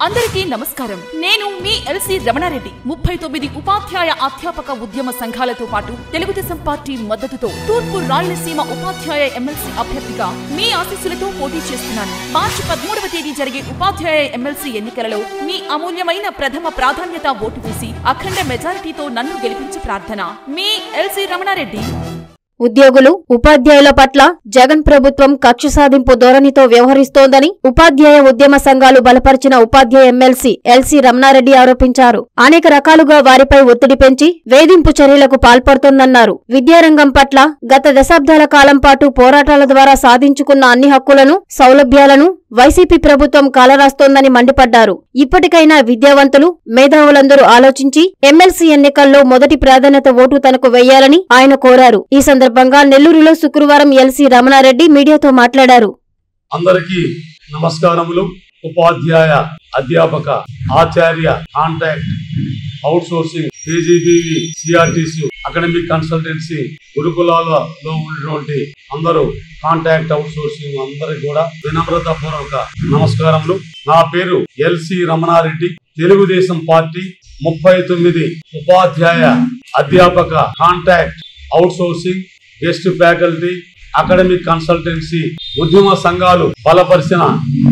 అందరికీ నమస్కారం నేను మీ ఎల్సి రమణారెడ్డి ముప్పై తొమ్మిది ఉపాధ్యాయ అధ్యాపక ఉద్యమ సంఘాలతో పాటు తెలుగుదేశం పార్టీ మద్దతుతో తూర్పు రాయలసీమ ఉపాధ్యాయ ఎమ్మెల్సీ అభ్యర్థిగా మీ ఆశీస్సులతో పోటీ చేస్తున్నాను మార్చి పదమూడవ తేదీ జరిగే ఉపాధ్యాయ ఎమ్మెల్సీ ఎన్నికలలో మీ అమూల్యమైన ప్రథమ ప్రాధాన్యత ఓటు వేసి అఖండ మెజారిటీతో నన్ను గెలిపించి ప్రార్థన మీ ఎల్సి రమణారెడ్డి ఉద్యోగులు ఉపాధ్యాయుల పట్ల జగన్ ప్రభుత్వం కక్ష సాధింపు ధోరణితో వ్యవహరిస్తోందని ఉపాధ్యాయ ఉద్యమ సంఘాలు బలపరిచిన ఉపాధ్యాయ ఎమ్మెల్సీ ఎల్సీ రమణారెడ్డి ఆరోపించారు అనేక రకాలుగా వారిపై ఒత్తిడి పెంచి వేధింపు చర్యలకు పాల్పడుతోందన్నారు విద్యారంగం పట్ల గత దశాబ్దాల కాలం పాటు పోరాటాల ద్వారా సాధించుకున్న అన్ని హక్కులను సౌలభ్యాలను వైసీపీ ప్రభుత్వం కాలరాస్తోందని మండిపడ్డారు ఇప్పటికైనా విద్యావంతులు మేధావులందరూ ఆలోచించి ఎమ్మెల్సీ ఎన్నికల్లో మొదటి ప్రాధాన్యత ఓటు తనకు వేయాలని ఆయన కోరారు ఈ సందర్భంగా నెల్లూరులో శుక్రవారం ఎల్సీ రమణారెడ్డి మీడియాతో మాట్లాడారు అందరికీ నమస్కారములు ఉపాధ్యాయ అధ్యాపక ఆచార్య contact outsourcing KGBV CRTC academic consultancy గురుకులాలలో ఉన్నటువంటి అందరూ కాంటాక్ట్ అవుట్ సోర్సింగ్ అందరికి కూడా వినమ్రత పూర్వక నమస్కారములు నా పేరు ఎల్సి రమణారెడ్డి తెలుగుదేశం పార్టీ ముప్పై తొమ్మిది ఉపాధ్యాయ అధ్యాపక contact outsourcing guest faculty academic consultancy ఉద్యమ సంఘాలు బలపరిచిన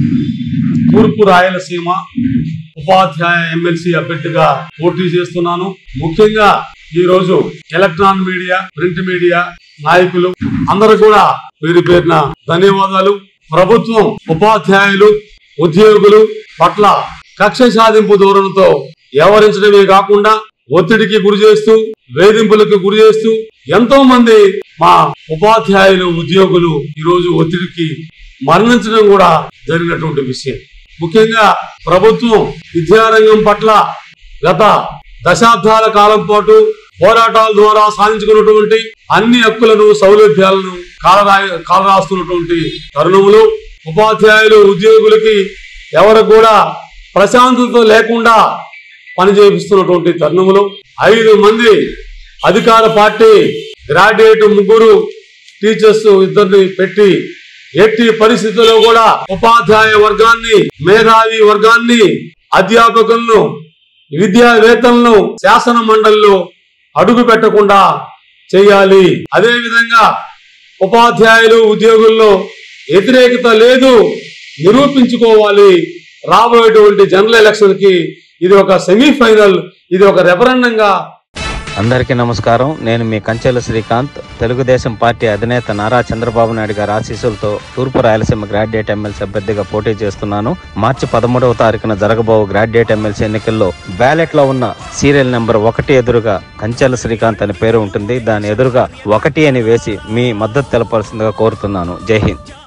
తూర్పు రాయలసీమ ఉపాధ్యాయ ఎమ్మెల్సీ అభ్యర్థిగా పోటీ చేస్తున్నాను ముఖ్యంగా ఈ రోజు ఎలక్ట్రాన్ మీడియా ప్రింట్ మీడియా నాయకులు అందరూ కూడా పేరు పేరున ధన్యవాదాలు ప్రభుత్వం ఉపాధ్యాయులు ఉద్యోగులు పట్ల కక్ష సాధింపు ధోరణితో వ్యవహరించడమే కాకుండా ఒత్తిడికి గురి చేస్తూ వేధింపులకు గురి చేస్తూ ఎంతో మంది మా ఉపాధ్యాయులు ఉద్యోగులు ఈ రోజు ఒత్తిడికి మరణించడం కూడా జరిగినటువంటి విషయం ముఖ్యంగా ప్రభుత్వం విద్యారంగం పట్ల గత దశాబ్దాల కాలం పాటు పోరాటాల ద్వారా సాధించుకున్నటువంటి అన్ని హక్కులను సౌలభ్యాలను కాలరా కాలరాస్తున్నటువంటి తరుణములు ఉపాధ్యాయులు ఉద్యోగులకి ఎవరు కూడా ప్రశాంతత లేకుండా పని చేపిస్తున్నటువంటి తరుణములు ఐదు మంది అధికార పార్టీ గ్రాడ్యుయేట్ ముగ్గురు టీచర్స్ ఇద్దరిని పెట్టి ఎట్టి పరిస్థితుల్లో కూడా ఉపాధ్యాయ వర్గాన్ని మేధావి వర్గాన్ని అధ్యాపకులను విద్యావేత్తలను శాసన మండలిలో అడుగు పెట్టకుండా చేయాలి అదే విధంగా ఉపాధ్యాయులు ఉద్యోగుల్లో వ్యతిరేకత లేదు నిరూపించుకోవాలి రాబోయేటువంటి జనరల్ ఎలక్షన్ కి ఇది ఒక సెమీఫైనల్ ఇది ఒక రెఫరెండంగా అందరికీ నమస్కారం నేను మీ కంచెల శ్రీకాంత్ తెలుగుదేశం పార్టీ అధినేత నారా చంద్రబాబు నాయుడు గారి ఆశీస్సులతో తూర్పు రాయలసీమ గ్రాడ్యుయేట్ ఎమ్మెల్సీ అభ్యర్థిగా పోటీ చేస్తున్నాను మార్చి పదమూడవ తారీఖున జరగబో గ్రాడ్యుయేట్ ఎమ్మెల్సీ ఎన్నికల్లో బ్యాలెట్ లో ఉన్న సీరియల్ నెంబర్ ఒకటి ఎదురుగా కంచెల శ్రీకాంత్ అనే పేరు ఉంటుంది దాని ఎదురుగా ఒకటి అని వేసి మీ మద్దతు తెలపాల్సిందిగా కోరుతున్నాను జై హింద్